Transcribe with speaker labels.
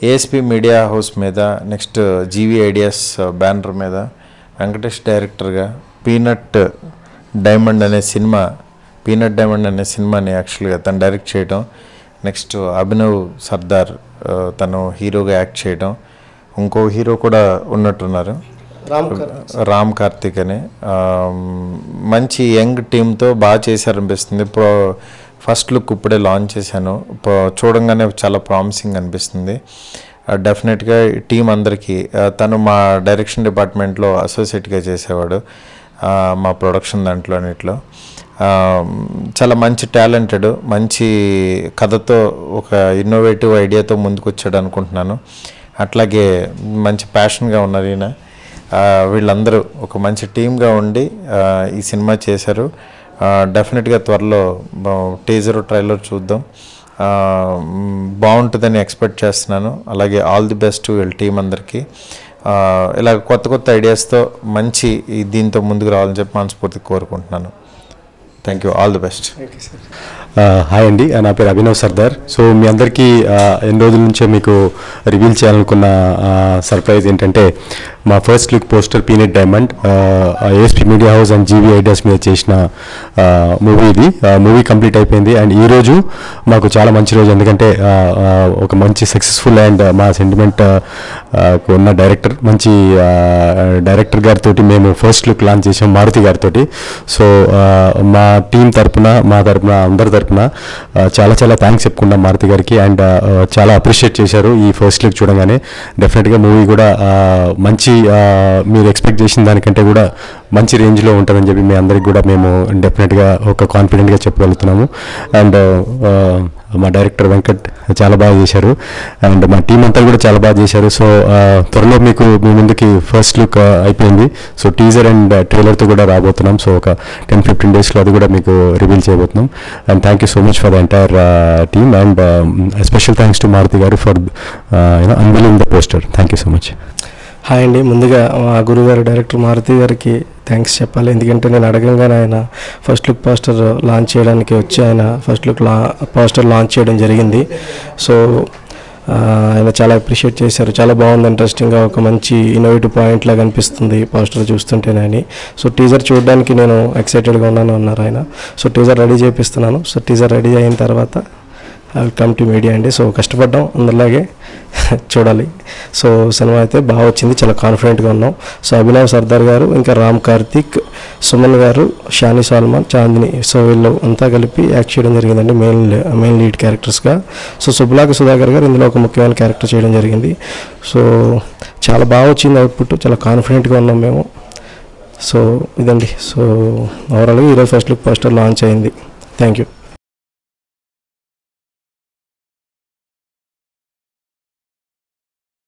Speaker 1: ASP media house మీద next GV ideas banner మీద వెంకటేష్ డైరెక్టర్గా పీనట్ డైమండ్ అనే సినిమా పీనట్ డైమండ్ అనే సినిమాని యాక్చువల్గా తను డైరెక్ట్ చేయడం నెక్స్ట్ అభినవ్ సర్దార్ ఆ, తను హీరోగా యాక్ట్ చేయడం ఇంకో హీరో కూడా ఉన్నట్టున్నారు
Speaker 2: రామ్
Speaker 1: రామ్ కార్తిక్ అని ఆ, మంచి యంగ్ టీంతో బాగా చేశారనిపిస్తుంది ప్రో ఫస్ట్ లుక్ ఇప్పుడే లాంచ్ చేశాను ప్రో- చూడంగానే చాలా ప్రామిసింగ్ అనిపిస్తుంది డెఫినెట్గా టీం అందరికీ ఆ, తను మా డైరెక్షన్ డిపార్ట్మెంట్లో అసోసియేట్గా చేసేవాడు ఆ, మా ప్రొడక్షన్ దాంట్లో అన్నిట్లో ఆ, చాలా మంచి టాలెంటెడ్ మంచి కథతో ఒక ఇన్నోవేటివ్ ఐడియాతో ముందుకు వచ్చాడు అనుకుంటున్నాను అట్లాగే మంచి ప్యాషన్గా ఉన్నారు ఈయన ఆ, వీళ్ళందరూ ఒక మంచి టీమ్గా ఉండి ఆ, ఈ సినిమా చేశారు డెఫినెట్గా త్వరలో టీజర్ ట్రైలర్ చూద్దాం ఆ, మ్, బాగుంటుందని ఎక్స్పెక్ట్ చేస్తున్నాను అలాగే ఆల్ ది బెస్ట్ వీళ్ళ టీం అందరికీ ఆ, ఇలా కొత్త కొత్త ఐడియాస్తో మంచి ఈ దీంతో ముందుకు రావాలని చెప్పి మనస్ఫూర్తిగా కోరుకుంటున్నాను thank you all the best
Speaker 3: ఆ, హాయ్ అండి నా పేరు అభినవ్ సర్దార్ సో మీ అందరికీ ఆ, ఎన్ని రోజుల నుంచో మీకు రివీల్ చేయాలనుకున్న సర్ప్రైజ్ ఏంటంటే మా first look poster peanut diamond ASP media house and GV ideas మీద చేసిన మూవీ ఇది మూవీ కంప్లీట్ అయిపోయింది అండ్ ఈ రోజు మాకు చాలా మంచి రోజు ఎందుకంటే ఆ, ఆ, ఒక మంచి సక్సెస్ఫుల్ అండ్ మా సెంటిమెంట్ ఉన్న డైరెక్టర్ మంచి డైరెక్టర్ గారితో మేము ఫస్ట్ లుక్ లాంచ్ చేసాం మారుతి గారితో సో మా టీం తరపున మా తరపున అందరి తరపున ఆ, చాలా చాలా థ్యాంక్స్ చెప్పుకున్నాం మారుతి గారికి అండ్ చాలా అప్రిషియేట్ చేశారు ఈ ఫస్ట్ లుక్ చూడగానే డెఫినెట్గా మూవీ కూడా ఆ, మంచి ఆ, మీరు ఎక్స్పెక్ట్ చేసిన దానికంటే కూడా మంచి రేంజ్లో ఉంటుందని చెప్పి మీ అందరికి కూడా మేము డెఫినెట్గా ఒక కాన్ఫిడెంట్గా చెప్పగలుగుతున్నాము అండ్ మా డైరెక్టర్ వెంకట్ చాలా బాగా చేశారు అండ్ మా టీం అంతా కూడా చాలా బాగా చేశారు సో ఆ, త్వరలో మీకు మీ ముందుకి ఫస్ట్ లుక్ అయిపోయింది సో టీజర్ అండ్ ట్రైలర్తో కూడా రాబోతున్నాం సో ఒక టెన్ ఫిఫ్టీన్ డేస్లో అది కూడా మీకు రివీల్ చేయబోతున్నాం and thank you so much for the entire team and special thanks to Maruthi garu for you know unveiling the poster thank you so much
Speaker 2: hi అండి ముందుగా మా గురుగారు డైరెక్టర్ మారుతి గారికి థ్యాంక్స్ చెప్పాలి ఎందుకంటే నేను అడగంగానే ఆయన ఫస్ట్ లుక్ పోస్టర్ లాంచ్ చేయడానికి వచ్చి ఆయన ఫస్ట్ లుక్ లా పోస్టర్ లాంచ్ చేయడం జరిగింది సో ఆ, ఆయన చాలా అప్రిషియేట్ చేశారు చాలా బాగుంది ఇంట్రెస్టింగ్గా ఒక మంచి ఇన్నోవేటివ్ పాయింట్ లాగా అనిపిస్తుంది పోస్టర్ చూస్తుంటేనే సో టీజర్ చూడడానికి నేను ఎక్సైటెడ్గా ఉన్నాను అన్నారు ఆయన సో టీజర్ రెడీ చేపిస్తున్నాను సో టీజర్ రెడీ అయిన తర్వాత I will come to media అండి సో కష్టపడ్డాం అందరిలాగే చూడాలి సో సినిమా అయితే బాగా వచ్చింది చాలా కాన్ఫిడెంట్గా ఉన్నాం సో అభినవ్ సర్దార్ గారు ఇంకా రామ్ కార్తిక్ సుమన్ గారు షాని సాల్మాన్ చాందిని సో వీళ్ళు అంతా కలిపి యాక్ట్ చేయడం జరిగిందండి మెయిన్ మెయిన్ లీడ్ క్యారెక్టర్స్గా సో సుబ్బలాక సుధాకర్ గారు ఇందులో ఒక ముఖ్యమైన క్యారెక్టర్ చేయడం జరిగింది సో చాలా బాగా వచ్చింది అవుట్పుట్ చాలా కాన్ఫిడెంట్గా ఉన్నాం మేము సో ఇదండి సో ఓవరాల్గా ఈరోజు ఫస్ట్ లుక్ పోస్టర్ లాంచ్ అయింది థ్యాంక్ యూ